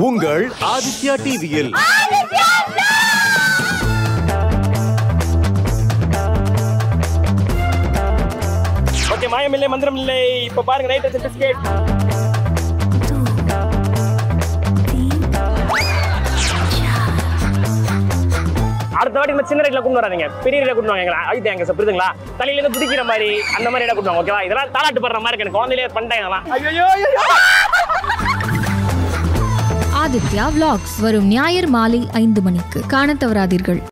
உங்கள் ஆதித்யா டிவியில் ஓகே மாயம் இல்லை மந்திரம் இல்லை இப்ப பாருங்க நைட் பிஸ்கெட் அடுத்த வாட்டி நம்ம சின்ன ரேட்ல கொண்டு வராதீங்க பெரிய ரேட்ல கொண்டு வாங்க எங்களை ஐயா எங்க புரியுதுங்களா தலையில இருந்து பிடிக்கிற மாதிரி அந்த மாதிரி இடம் கொண்டு வாங்க ஓகேவா இதெல்லாம் தாளாட்டு படுற மாதிரி இருக்கு எனக்கு குழந்தையிலே பண்ணிட்டேன் இதெல்லாம் ஐயோ ஆதித்யா vlogs வரும் ஞாயிறு மாலை ஐந்து மணிக்கு காணத் தவறாதீர்கள்